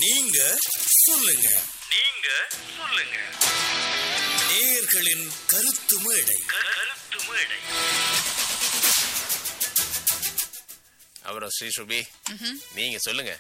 நீங்க சொல்லுங்க நீங்க சொல்லுங்க நேயர்களின் கருத்து மேடை கருத்து மேடை அப்புறம் ஸ்ரீ சுபி நீங்க சொல்லுங்க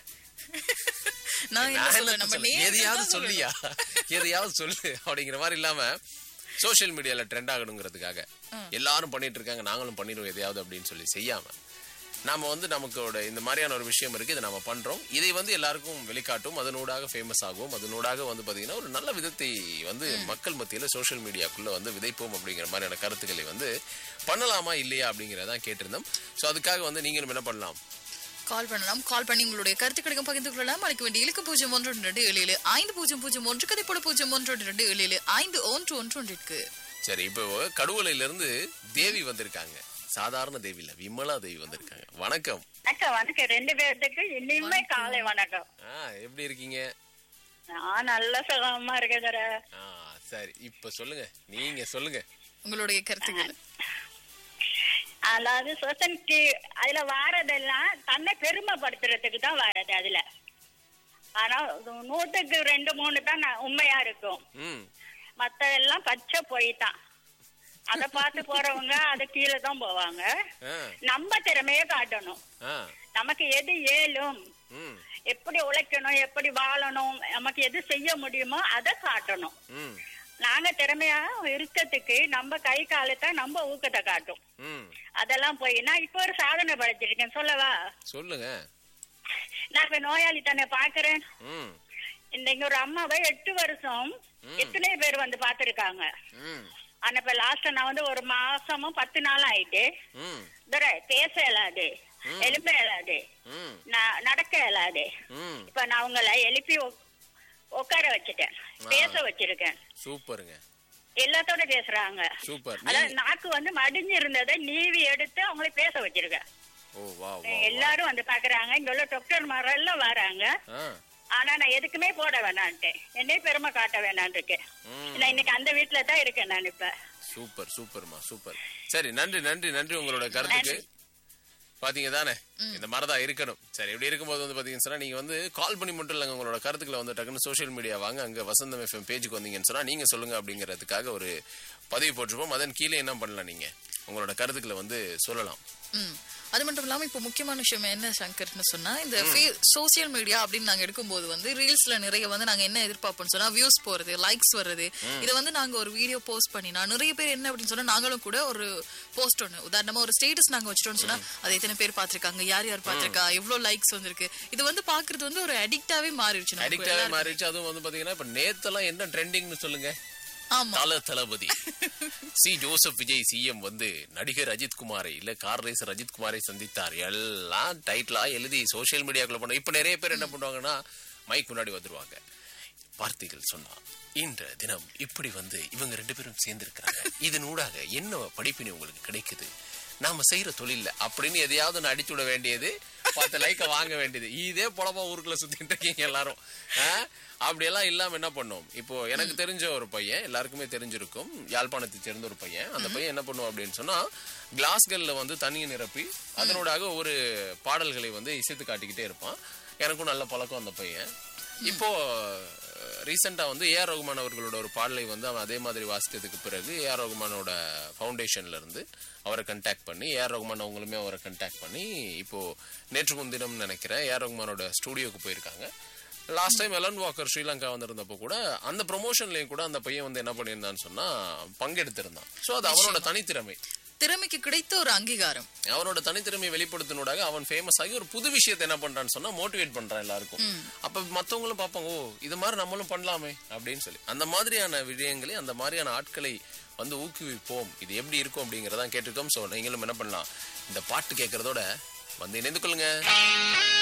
நான் என்ன நான் சொல்ல என்ன நம்ம சொல்ல? நேர்ல எதையாவது தான் சொல்லியா எதையாவது சொல்லு அப்படிங்கிற மாதிரி இல்லாம சோஷியல் மீடியால ட்ரெண்ட் ஆகணுங்கிறதுக்காக எல்லாரும் பண்ணிட்டு இருக்காங்க நாங்களும் பண்ணிடுவோம் எதையாவது அப்படின்னு சொல்லி செய்யாம நாம வந்து நமக்கோட இந்த மாதிரியான ஒரு விஷயம் இருக்கு இதை நம்ம பண்றோம் இதை வந்து எல்லாருக்கும் வெளிக்காட்டும் அதனூடாக ஃபேமஸ் ஆகும் அதனூடாக வந்து பாத்தீங்கன்னா ஒரு நல்ல விதத்தை வந்து மக்கள் மத்தியில சோஷியல் மீடியாக்குள்ள வந்து விதைப்போம் அப்படிங்கிற மாதிரியான கருத்துக்களை வந்து பண்ணலாமா இல்லையா அப்படிங்கிறதான் கேட்டிருந்தோம் ஸோ அதுக்காக வந்து நீங்களும் என்ன பண்ணலாம் கால் பண்ணலாம் கால் பண்ணி உங்களுடைய கருத்துக்களையும் பகிர்ந்து கொள்ளலாம் அழைக்க வேண்டிய இலக்கு பூஜ்ஜியம் ஒன்று ஒன்று ரெண்டு ஏழு ஏழு ஐந்து பூஜ்ஜியம் பூஜ்ஜியம் ஒன்று கதை போல பூஜ்ஜியம் ஒன்று ஒன்று ரெண்டு ஏழு ஏழு ஐந்து ஒன்று ஒன்று ஒன்றிற்கு சரி இப்போ கடுவலையில இருந்து தேவி வந்திருக்காங்க சாதாரண தேவி இல்ல விமலா தேவி வந்திருக்காங்க வணக்கம் வணக்கம் வணக்கம் ரெண்டு பேர்த்துக்கு இனிமே காலை வணக்கம் ஆ எப்படி இருக்கீங்க நான் நல்ல சுகமா இருக்கேன் தர ஆ சரி இப்ப சொல்லுங்க நீங்க சொல்லுங்க உங்களுடைய கருத்துக்கள் அதாவது சொசைட்டி அதுல வாரதெல்லாம் தன்னை பெருமைப்படுத்துறதுக்கு தான் வாரது அதுல ஆனா நூத்துக்கு ரெண்டு மூணு தான் நான் உண்மையா இருக்கும் ம் மத்ததெல்லாம் பச்சை பொய் தான் அத பார்த்து போறவங்க அது கீழே தான் போவாங்க ஆ நம்ம திறமைய காட்டணும் ஆ நமக்கு எது ஏலும் ம் எப்படி உழைக்கணும் எப்படி வாழணும் நமக்கு எது செய்ய முடியுமோ அதை காட்டணும் ம் நாங்க திறமையா இருக்கிறதுக்கு நம்ம கை காலத்தை நம்ம ஊக்கத்தை காட்டும் ம் அதெல்லாம் போய் நான் இப்ப ஒரு சாதனை படைச்சிருக்கேன் சொல்லவா சொல்லுங்க நான் இப்ப நோயாளி தானே பாக்குறேன் ம் இந்த இங்க ஒரு அம்மாவை எட்டு வருஷம் எத்தனை பேர் வந்து பாத்திருக்காங்க ம் ஆனா இப்ப லாஸ்ட் நான் வந்து ஒரு மாசமும் பத்து நாள் ஆயிட்டு ம் துரை பேச இயலாது எழுப்ப இயலாது ம் ந- நடக்க இயலாது ம் இப்ப நான் அவங்கள எழுப்பி உக்- உட்கார வச்சுட்டேன் பேச வச்சிருக்கேன் சூப்பருங்க எல்லாத்தோட பேசுறாங்க சூப்பர் அதாவது நீங்க நாக்கு வந்து மடிஞ்சு இருந்ததை நீவி எடுத்து அவங்கள பேச வச்சிருக்கேன் ஓ வா வா எல்லாரும் வந்து பாக்குறாங்க இங்க உள்ள டாக்டர் எல்லாம் வராங்க ஆ ஆனா நான் எதுக்குமே போட வேணான்ட்டேன் என்னை பெருமை காட்ட வேணான் இருக்கேன் ம். நான் இன்னைக்கு அந்த வீட்டுல தான் இருக்கேன் நான் இப்ப சூப்பர் சூப்பர்மா சூப்பர் சரி நன்றி நன்றி நன்றி உங்களோட கருத்துக்கு பாத்தீங்க தானே இந்த மாதிரி தான் இருக்கணும் சரி இப்படி இருக்கும்போது வந்து பாத்தீங்கன்னு சொன்னா நீங்க வந்து கால் பண்ணி மட்டும் இல்லைங்க உங்களோட கருத்துக்களை வந்து டக்குன்னு சோஷியல் மீடியா வாங்க அங்க வசந்தம் எஃப்எம் பேஜுக்கு வந்தீங்கன்னு சொன்னா நீங்க சொல்லுங்க அப்படிங்கிறதுக்காக ஒரு பதிவு போட்டிருப்போம் அதன் கீழே என்ன பண்ணலாம் நீங்க உங்களோட கருத்துக்களை வந்து சொல்லலாம் ம். அது மட்டும் இல்லாம இப்போ முக்கியமான விஷயம் என்ன சங்கர்னு சொன்னா இந்த சோசியல் மீடியா அப்படின்னு நாங்க எடுக்கும்போது வந்து ரீல்ஸ்ல நிறைய வந்து நாங்க என்ன எதிர்பார்ப்போம்னு சொன்னா வியூஸ் போறது லைக்ஸ் வர்றது இதை வந்து நாங்க ஒரு வீடியோ போஸ்ட் பண்ணினா நிறைய பேர் என்ன அப்படின்னு சொன்னா நாங்களும் கூட ஒரு போஸ்ட் ஒண்ணு உதாரணமா ஒரு ஸ்டேட்டஸ் நாங்க வச்சிட்டோம்னு சொன்னா அது எத்தனை பேர் பாத்திருக்காங்க யார் யார் பாத்திருக்கா எவ்வளவு லைக்ஸ் வந்திருக்கு இது வந்து பாக்குறது வந்து ஒரு அடிக்டாவே மாறிடுச்சு நமக்கு அடிக்டாவே எல்லாருக்கும். மாறிடுச்சு அதுவும் வந்து பாத்தீங்கன்னா இப்ப நேத்தெல்லாம் என்ன ட்ரெண்டிங்னு சொல்லுங்க ஆமா தல தளபதி சி ஜோசப் விஜய் சிஎம் வந்து நடிகர் அஜித் குமாரை இல்ல கார் ரேசர் அஜித் குமாரை சந்தித்தார் எல்லாம் டைட்டிலா எழுதி சோஷியல் மீடியாக்குள்ள பண்ண இப்ப நிறைய பேர் என்ன பண்ணுவாங்கன்னா மைக் முன்னாடி வந்துருவாங்க வார்த்தைகள் சொன்னா இன்ற தினம் இப்படி வந்து இவங்க ரெண்டு பேரும் சேர்ந்திருக்கிறாங்க இதனூடாக என்ன படிப்பினை உங்களுக்கு கிடைக்குது நாம செய்யற தொழில்ல அப்படின்னு எதையாவது ஒண்ணு அடிச்சு விட வேண்டியது பத்து லைக்க வாங்க வேண்டியது இதே பொழப்பா ஊருக்குள்ள சுத்திட்டு இருக்கீங்க எல்லாரும் ஆ? அப்படியெல்லாம் இல்லாம என்ன பண்ணோம் இப்போ எனக்கு தெரிஞ்ச ஒரு பையன் எல்லாருக்குமே தெரிஞ்சிருக்கும் யாழ்ப்பாணத்தை சேர்ந்த ஒரு பையன் அந்த பையன் என்ன பண்ணுவோம் அப்படின்னு சொன்னா கிளாஸ்கள்ல வந்து தண்ணியை நிரப்பி அதனூடாக ஒரு பாடல்களை வந்து இசைத்து காட்டிக்கிட்டே இருப்பான் எனக்கும் நல்ல பழக்கம் அந்த பையன் இப்போ ரீசெண்டா வந்து ஏஆர் ரகுமான் அவர்களோட ஒரு பாடலை வந்து அவன் அதே மாதிரி வாசித்ததுக்கு பிறகு ஏஆர் ரகுமானோட ஃபவுண்டேஷன்ல இருந்து அவரை கண்டாக்ட் பண்ணி ஏஆர் ரகுமான் அவங்களுமே அவரை கண்டாக்ட் பண்ணி இப்போ நேற்று முன்தினம் நினைக்கிறேன் ஏஆர் ரகுமானோட ஸ்டூடியோக்கு போயிருக்காங்க last time Alan Walker Sri Lanka வந்திருந்தப்போ கூட அந்த ப்ரொமோஷன்லயும் கூட அந்த பையன் வந்து என்ன பண்ணியிருந்தான்னு சொன்னா பங்கெடுத்திருந்தான் சோ அது அவனோட தனித்திறமை திறமைக்கு கிடைத்த ஒரு அங்கீகாரம் அவனோட தனித்திறமையை வெளிப்படுத்தினூடாக அவன் ஃபேமஸ் ஆகி ஒரு புது விஷயத்தை என்ன பண்றான்னு சொன்னா மோட்டிவேட் பண்றான் எல்லாருக்கும் அப்ப மத்தவங்களும் பார்ப்பாங்க ஓ இது மாதிரி நம்மளும் பண்ணலாமே அப்படின்னு சொல்லி அந்த மாதிரியான விடயங்களை அந்த மாதிரியான ஆட்களை வந்து ஊக்குவிப்போம் இது எப்படி இருக்கும் அப்படிங்கறதான் கேட்டிருக்கோம் சோ நீங்களும் என்ன பண்ணலாம் இந்த பாட்டு கேட்கறதோட வந்து இணைந்து கொள்ளுங்க